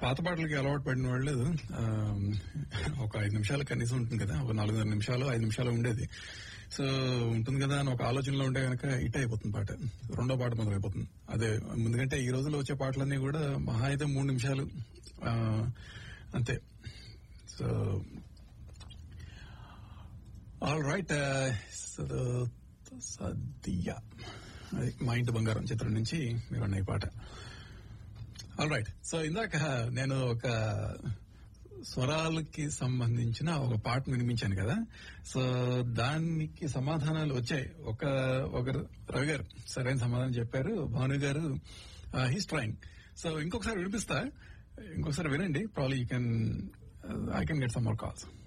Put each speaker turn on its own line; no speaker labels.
పాత పాటలకి అలవాటు పడిన వాళ్ళు ఆ, ఒక ఐదు నిమిషాలు కనీసం ఉంటుంది కదా ఒక నాలుగున్నర నిమిషాలు ఐదు నిమిషాలు ఉండేది సో ఉంటుంది కదా అని ఒక ఆలోచనలో ఉంటే కనుక ఇట్ అయిపోతుంది పాట రెండో పాట మొదలైపోతుంది అదే ఎందుకంటే ఈ రోజుల్లో వచ్చే పాటలన్నీ కూడా మహా అయితే మూడు నిమిషాలు ఆ, అంతే సో ఆల్ రైట్ సద్య అది మా ఇంటి బంగారం చిత్రం నుంచి మీరు అన్న ఈ పాట ఆల్ రైట్ సో ఇందాక నేను ఒక స్వరాలకి సంబంధించిన ఒక పాట వినిపించాను కదా సో దానికి సమాధానాలు వచ్చాయి ఒక ఒక రవి గారు సరైన సమాధానం చెప్పారు భాను గారు హీస్ ట్రైంగ్ సో ఇంకొకసారి వినిపిస్తా ఇంకొకసారి వినండి probably you can I can get some more calls